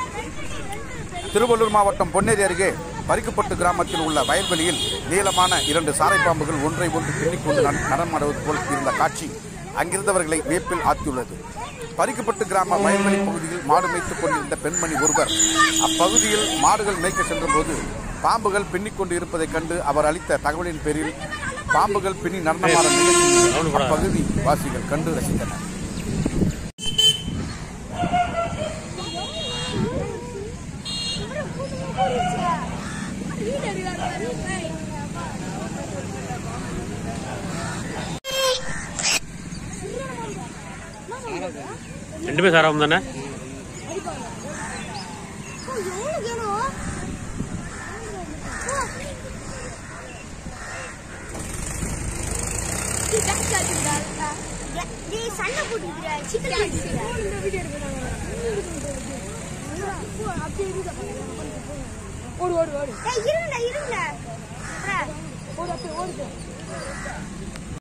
திருவள்ளூர் மாவட்டம் பொன்னேரி அருகே பரிக்கப்பட்டு கிராமத்தில் உள்ள வயல்வெளியில் நீளமான இரண்டு சாரை பாம்புகள் ஒன்றை ஒன்று பின்னிக்கொண்டு நட- நடனமாடுவது போல் இருந்த காட்சி அங்கிருந்தவர்களை வியப்பில் ஆழ்த்தியுள்ளது பரிக்கப்பட்டு கிராம வயல்வெளி பகுதியில் மாடு மேய்த்துக் கொண்டிருந்த பெண்மணி ஒருவர் அப்பகுதியில் மாடுகள் மேய்க்க சென்றபோது பாம்புகள் பின்னிக் கொண்டு இருப்பதைக் கண்டு அவர் அளித்த தகவலின் பேரில் பாம்புகள் பின்னி நடனமாடும் நிகழ்ச்சியை அப்பகுதி வாசிகள் கண்டு ரசித்தனர் ரெண்டுமே சாராவும் தானே சண்டை போட்டுக்கிற சிக்கன் ஓடு ஓடு ஓடு ஏய் இருங்கடா இருங்கடா ஓடு அப்படி ஓடு